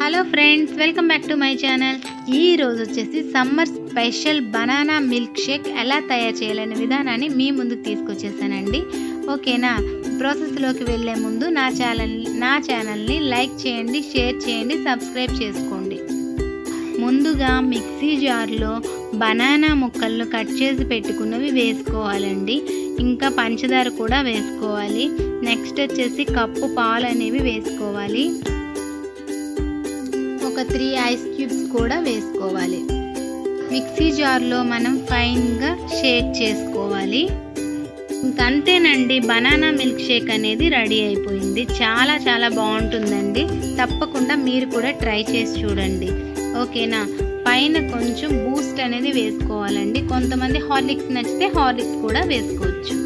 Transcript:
hello friends welcome back to my channel ఈ రోజు వచ్చేసి summer special banana milk shake ఎలా తయారు చేయాలనే విధానాన్ని మీ ముందుకు తీసుకొచ్చేసానండి ఓకేనా ప్రాసెస్లోకి వెళ్ళే ముందు నా ఛానల్ నా ఛానల్ని లైక్ చేయండి షేర్ చేయండి సబ్స్క్రైబ్ చేసుకోండి ముందుగా మిక్సీ జార్లో బనానా ముక్కలను కట్ చేసి పెట్టుకున్నవి వేసుకోవాలండి ఇంకా పంచదార కూడా వేసుకోవాలి నెక్స్ట్ వచ్చేసి కప్పు పాలు అనేవి వేసుకోవాలి ఒక త్రీ ఐస్ క్యూబ్స్ కూడా వేసుకోవాలి మిక్సీ జార్లో మనం ఫైన్గా షేక్ చేసుకోవాలి ఇంకంతేనండి బనానా మిల్క్ షేక్ అనేది రెడీ అయిపోయింది చాలా చాలా బాగుంటుందండి తప్పకుండా మీరు కూడా ట్రై చేసి చూడండి ఓకేనా పైన కొంచెం బూస్ట్ అనేది వేసుకోవాలండి కొంతమంది హార్లిక్స్ నచ్చితే హార్లిక్స్ కూడా వేసుకోవచ్చు